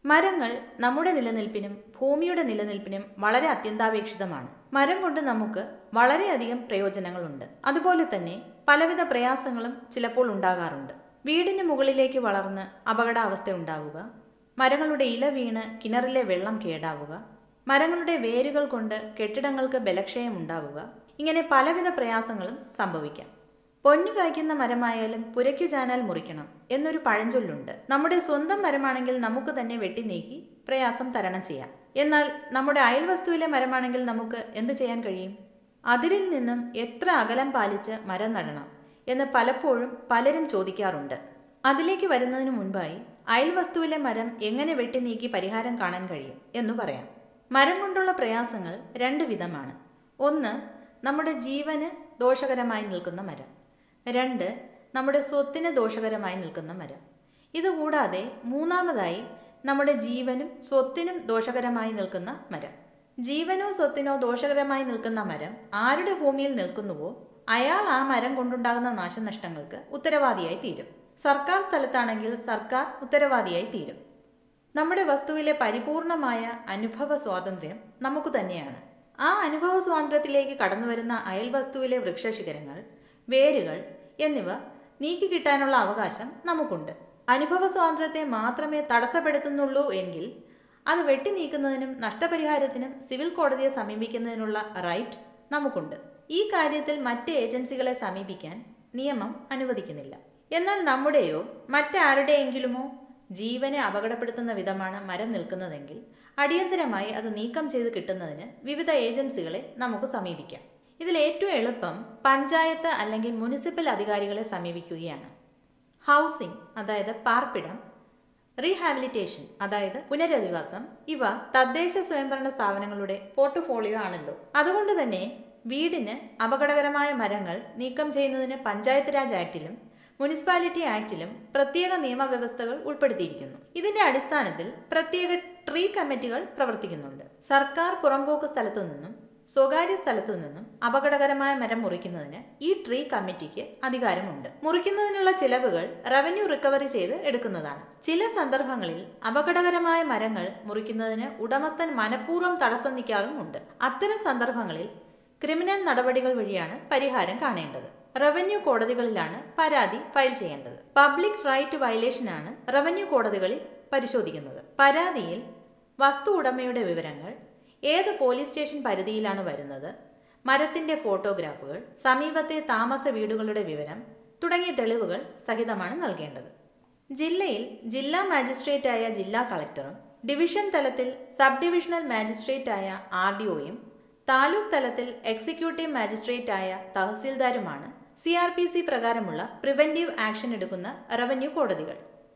മരങ്ങൾ നമ്മുടെ നിലനിൽപ്പിനും ഭൂമിയുടെ നിലനിൽപ്പിനും വളരെ അത്യന്താപേക്ഷിതമാണ് മരം കൊണ്ട് നമുക്ക് വളരെയധികം പ്രയോജനങ്ങളുണ്ട് അതുപോലെ തന്നെ പലവിധ പ്രയാസങ്ങളും ചിലപ്പോൾ ഉണ്ടാകാറുണ്ട് വീടിന് മുകളിലേക്ക് വളർന്ന് അപകടാവസ്ഥ ഉണ്ടാവുക മരങ്ങളുടെ ഇല വീണ് കിണറിലെ വെള്ളം കേടാവുക മരങ്ങളുടെ വേരുകൾ കൊണ്ട് കെട്ടിടങ്ങൾക്ക് ബലക്ഷയം ഉണ്ടാവുക ഇങ്ങനെ പലവിധ പ്രയാസങ്ങളും സംഭവിക്കാം പൊന്നു കായ്ക്കുന്ന മരമായാലും പുരയ്ക്കു ചാനാൽ മുറിക്കണം എന്നൊരു പഴഞ്ചൊല്ലുണ്ട് നമ്മുടെ സ്വന്തം മരമാണെങ്കിൽ നമുക്ക് തന്നെ വെട്ടി നീക്കി പ്രയാസം തരണം ചെയ്യാം എന്നാൽ നമ്മുടെ അയൽവസ്തുവിലെ മരമാണെങ്കിൽ നമുക്ക് എന്ത് ചെയ്യാൻ കഴിയും അതിരിൽ നിന്നും എത്ര അകലം പാലിച്ച് മരം നടണം എന്ന് പലപ്പോഴും പലരും ചോദിക്കാറുണ്ട് അതിലേക്ക് വരുന്നതിന് മുൻപായി അയൽവസ്തുവിലെ മരം എങ്ങനെ വെട്ടി നീക്കി പരിഹാരം കാണാൻ കഴിയും എന്ന് പറയാം മരം കൊണ്ടുള്ള പ്രയാസങ്ങൾ രണ്ട് വിധമാണ് ഒന്ന് നമ്മുടെ ജീവന് ദോഷകരമായി നിൽക്കുന്ന മരം രണ്ട് നമ്മുടെ സ്വത്തിന് ദോഷകരമായി നിൽക്കുന്ന മരം ഇതുകൂടാതെ മൂന്നാമതായി നമ്മുടെ ജീവനും സ്വത്തിനും ദോഷകരമായി നിൽക്കുന്ന മരം ജീവനോ സ്വത്തിനോ ദോഷകരമായി നിൽക്കുന്ന മരം ആരുടെ ഭൂമിയിൽ നിൽക്കുന്നുവോ അയാൾ ആ മരം കൊണ്ടുണ്ടാകുന്ന നാശനഷ്ടങ്ങൾക്ക് ഉത്തരവാദിയായി തീരും സർക്കാർ സ്ഥലത്താണെങ്കിൽ സർക്കാർ ഉത്തരവാദിയായി തീരും നമ്മുടെ വസ്തുവിലെ പരിപൂർണമായ അനുഭവ സ്വാതന്ത്ര്യം നമുക്ക് തന്നെയാണ് ആ അനുഭവ സ്വാതന്ത്ര്യത്തിലേക്ക് കടന്നുവരുന്ന അയൽവസ്തുവിലെ വൃക്ഷശിഖരങ്ങൾ വേരുകൾ എന്നിവ നീക്കി കിട്ടാനുള്ള അവകാശം നമുക്കുണ്ട് അനുഭവ സ്വാതന്ത്ര്യത്തെ മാത്രമേ തടസ്സപ്പെടുത്തുന്നുള്ളൂ എങ്കിൽ അത് വെട്ടി നീക്കുന്നതിനും നഷ്ടപരിഹാരത്തിനും സിവിൽ കോടതിയെ സമീപിക്കുന്നതിനുള്ള റൈറ്റ് നമുക്കുണ്ട് ഈ കാര്യത്തിൽ മറ്റ് ഏജൻസികളെ സമീപിക്കാൻ നിയമം അനുവദിക്കുന്നില്ല എന്നാൽ നമ്മുടെയോ മറ്റാരുടെയെങ്കിലുമോ ജീവനെ അപകടപ്പെടുത്തുന്ന വിധമാണ് മരം നിൽക്കുന്നതെങ്കിൽ അടിയന്തരമായി അത് നീക്കം ചെയ്ത് കിട്ടുന്നതിന് വിവിധ ഏജൻസികളെ നമുക്ക് സമീപിക്കാം ഇതിൽ ഏറ്റവും എളുപ്പം പഞ്ചായത്ത് അല്ലെങ്കിൽ മുനിസിപ്പൽ അധികാരികളെ സമീപിക്കുകയാണ് ഹൗസിംഗ് അതായത് പാർപ്പിടം റീഹാബിലിറ്റേഷൻ അതായത് പുനരധിവാസം ഇവ തദ്ദേശ സ്വയംഭരണ സ്ഥാപനങ്ങളുടെ പോർട്ട്ഫോളിയോ ആണല്ലോ അതുകൊണ്ട് തന്നെ വീടിന് അപകടകരമായ മരങ്ങൾ നീക്കം ചെയ്യുന്നതിന് പഞ്ചായത്ത് രാജ് ആക്ടിലും മുനിസിപ്പാലിറ്റി ആക്ടിലും പ്രത്യേക നിയമവ്യവസ്ഥകൾ ഉൾപ്പെടുത്തിയിരിക്കുന്നു ഇതിന്റെ അടിസ്ഥാനത്തിൽ പ്രത്യേക ട്രീ കമ്മിറ്റികൾ പ്രവർത്തിക്കുന്നുണ്ട് സർക്കാർ പുറമ്പോക്ക് സ്ഥലത്തു നിന്നും സ്വകാര്യ സ്ഥലത്തു നിന്നും അപകടകരമായ മരം മുറിക്കുന്നതിന് ഈ ട്രീ കമ്മിറ്റിക്ക് അധികാരമുണ്ട് മുറിക്കുന്നതിനുള്ള ചിലവുകൾ റവന്യൂ റിക്കവറി ചെയ്ത് എടുക്കുന്നതാണ് ചില സന്ദർഭങ്ങളിൽ അപകടകരമായ മരങ്ങൾ മുറിക്കുന്നതിന് ഉടമസ്ഥൻ മനഃപൂർവ്വം തടസ്സം നിൽക്കാറുമുണ്ട് അത്തരം സന്ദർഭങ്ങളിൽ ക്രിമിനൽ നടപടികൾ വഴിയാണ് പരിഹാരം കാണേണ്ടത് റവന്യൂ കോടതികളിലാണ് പരാതി ഫയൽ ചെയ്യേണ്ടത് പബ്ലിക് റൈറ്റ് വയലേഷനാണ് റവന്യൂ കോടതികളിൽ പരിശോധിക്കുന്നത് പരാതിയിൽ വസ്തു ഉടമയുടെ വിവരങ്ങൾ ഏത് പോലീസ് സ്റ്റേഷൻ പരിധിയിലാണ് വരുന്നത് മരത്തിന്റെ ഫോട്ടോഗ്രാഫുകൾ സമീപത്തെ താമസ വീടുകളുടെ വിവരം തുടങ്ങിയ തെളിവുകൾ സഹിതമാണ് നൽകേണ്ടത് ജില്ലയിൽ ജില്ലാ മാജിസ്ട്രേറ്റായ ജില്ലാ കളക്ടറും ഡിവിഷൻ തലത്തിൽ സബ് ഡിവിഷണൽ മാജിസ്ട്രേറ്റായ ആർ ഡി ഒയും താലൂക്ക് തലത്തിൽ എക്സിക്യൂട്ടീവ് മാജിസ്ട്രേറ്റായ തഹസീൽദാരുമാണ് സി ആർ പി സി പ്രകാരമുള്ള പ്രിവെന്റീവ് ആക്ഷൻ എടുക്കുന്ന റവന്യൂ കോടതികൾ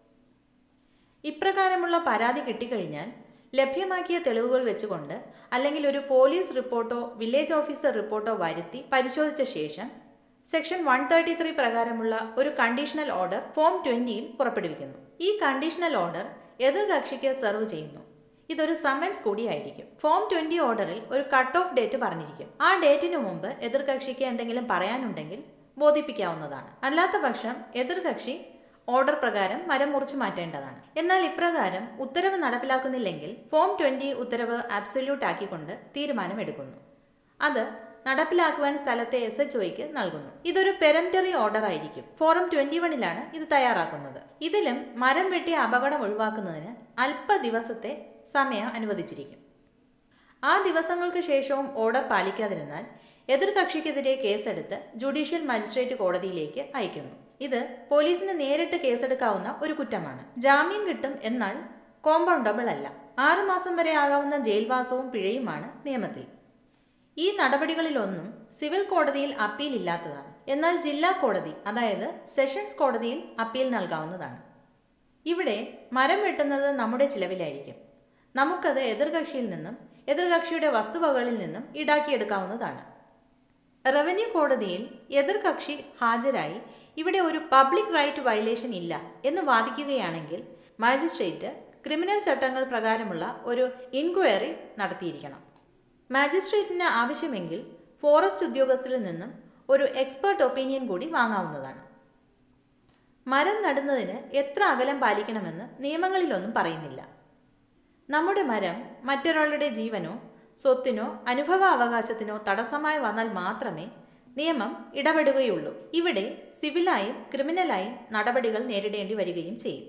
ഇപ്രകാരമുള്ള പരാതി കിട്ടിക്കഴിഞ്ഞാൽ ലഭ്യമാക്കിയ തെളിവുകൾ വെച്ചുകൊണ്ട് അല്ലെങ്കിൽ ഒരു പോലീസ് റിപ്പോർട്ടോ വില്ലേജ് ഓഫീസർ റിപ്പോർട്ടോ വരുത്തി പരിശോധിച്ച ശേഷം സെക്ഷൻ വൺ തേർട്ടി ത്രീ പ്രകാരമുള്ള ഒരു കണ്ടീഷണൽ ഓർഡർ ഫോം ട്വന്റിയിൽ പുറപ്പെടുവിക്കുന്നു ഈ കണ്ടീഷണൽ ഓർഡർ എതിർകക്ഷിക്ക് സെർവ് ചെയ്യുന്നു ഇതൊരു സമൻസ് കൂടിയായിരിക്കും ഫോം ട്വന്റി ഓർഡറിൽ ഒരു കട്ട് ഓഫ് ഡേറ്റ് പറഞ്ഞിരിക്കും ആ ഡേറ്റിന് മുമ്പ് എതിർകക്ഷിക്ക് എന്തെങ്കിലും പറയാനുണ്ടെങ്കിൽ ബോധിപ്പിക്കാവുന്നതാണ് അല്ലാത്ത പക്ഷം എതിർകക്ഷി ഓർഡർ പ്രകാരം മരം മുറിച്ചു മാറ്റേണ്ടതാണ് എന്നാൽ ഇപ്രകാരം ഉത്തരവ് നടപ്പിലാക്കുന്നില്ലെങ്കിൽ ഫോം ട്വന്റി ഉത്തരവ് ആബ്സല്യൂട്ട് ആക്കിക്കൊണ്ട് തീരുമാനമെടുക്കുന്നു അത് നടപ്പിലാക്കുവാൻ സ്ഥലത്തെ എസ് എച്ച് ഒയ്ക്ക് നൽകുന്നു ഇതൊരു പെരംറ്ററി ഓർഡർ ആയിരിക്കും ഫോറം ട്വന്റി വണിലാണ് ഇത് തയ്യാറാക്കുന്നത് ഇതിലും മരം വെട്ടിയ അപകടം ഒഴിവാക്കുന്നതിന് അല്പ ദിവസത്തെ സമയം അനുവദിച്ചിരിക്കും ആ ദിവസങ്ങൾക്ക് ശേഷവും ഓർഡർ പാലിക്കാതിരുന്നാൽ എതിർകക്ഷിക്കെതിരെ കേസെടുത്ത് ജുഡീഷ്യൽ മജിസ്ട്രേറ്റ് കോടതിയിലേക്ക് അയക്കുന്നു ഇത് പോലീസിന് നേരിട്ട് കേസെടുക്കാവുന്ന ഒരു കുറ്റമാണ് ജാമ്യം കിട്ടും എന്നാൽ കോമ്പൗണ്ടബിൾ അല്ല ആറുമാസം വരെ ആകാവുന്ന ജയിൽവാസവും പിഴയുമാണ് നിയമത്തിൽ ഈ നടപടികളിലൊന്നും സിവിൽ കോടതിയിൽ അപ്പീൽ ഇല്ലാത്തതാണ് എന്നാൽ ജില്ലാ കോടതി അതായത് സെഷൻസ് കോടതിയിൽ അപ്പീൽ നൽകാവുന്നതാണ് ഇവിടെ മരം വെട്ടുന്നത് നമ്മുടെ ചിലവിലായിരിക്കും നമുക്കത് എതിർകക്ഷിയിൽ നിന്നും എതിർകക്ഷിയുടെ വസ്തുവകളിൽ നിന്നും ഈടാക്കിയെടുക്കാവുന്നതാണ് റവന്യൂ കോടതിയിൽ എതിർകക്ഷി ഹാജരായി ഇവിടെ ഒരു പബ്ലിക് റൈറ്റ് വയലേഷൻ ഇല്ല എന്ന് വാദിക്കുകയാണെങ്കിൽ മാജിസ്ട്രേറ്റ് ക്രിമിനൽ ചട്ടങ്ങൾ പ്രകാരമുള്ള ഒരു ഇൻക്വയറി നടത്തിയിരിക്കണം മാജിസ്ട്രേറ്റിന് ആവശ്യമെങ്കിൽ ഫോറസ്റ്റ് ഉദ്യോഗസ്ഥരിൽ നിന്നും ഒരു എക്സ്പേർട്ട് ഒപ്പീനിയൻ കൂടി വാങ്ങാവുന്നതാണ് മരം നടുന്നതിന് എത്ര അകലം പാലിക്കണമെന്ന് നിയമങ്ങളിലൊന്നും പറയുന്നില്ല നമ്മുടെ മരം മറ്റൊരാളുടെ ജീവനോ സ്വത്തിനോ അനുഭവ അവകാശത്തിനോ തടസ്സമായി വന്നാൽ മാത്രമേ നിയമം ഇടപെടുകയുള്ളൂ ഇവിടെ സിവിലായും ക്രിമിനലായും നടപടികൾ നേരിടേണ്ടി വരികയും ചെയ്യും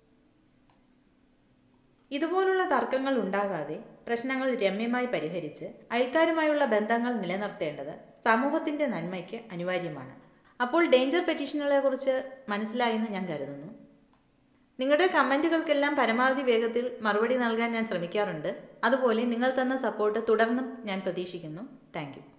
ഇതുപോലുള്ള തർക്കങ്ങൾ ഉണ്ടാകാതെ പ്രശ്നങ്ങൾ രമ്യമായി പരിഹരിച്ച് അയൽക്കാരുമായുള്ള ബന്ധങ്ങൾ നിലനിർത്തേണ്ടത് സമൂഹത്തിന്റെ നന്മയ്ക്ക് അനിവാര്യമാണ് അപ്പോൾ ഡേഞ്ചർ പെറ്റീഷനുകളെ കുറിച്ച് മനസ്സിലായെന്ന് ഞാൻ കരുതുന്നു നിങ്ങളുടെ കമൻറ്റുകൾക്കെല്ലാം പരമാവധി വേഗത്തിൽ മറുപടി നൽകാൻ ഞാൻ ശ്രമിക്കാറുണ്ട് അതുപോലെ നിങ്ങൾ തന്ന സപ്പോർട്ട് തുടർന്നും ഞാൻ പ്രതീക്ഷിക്കുന്നു താങ്ക്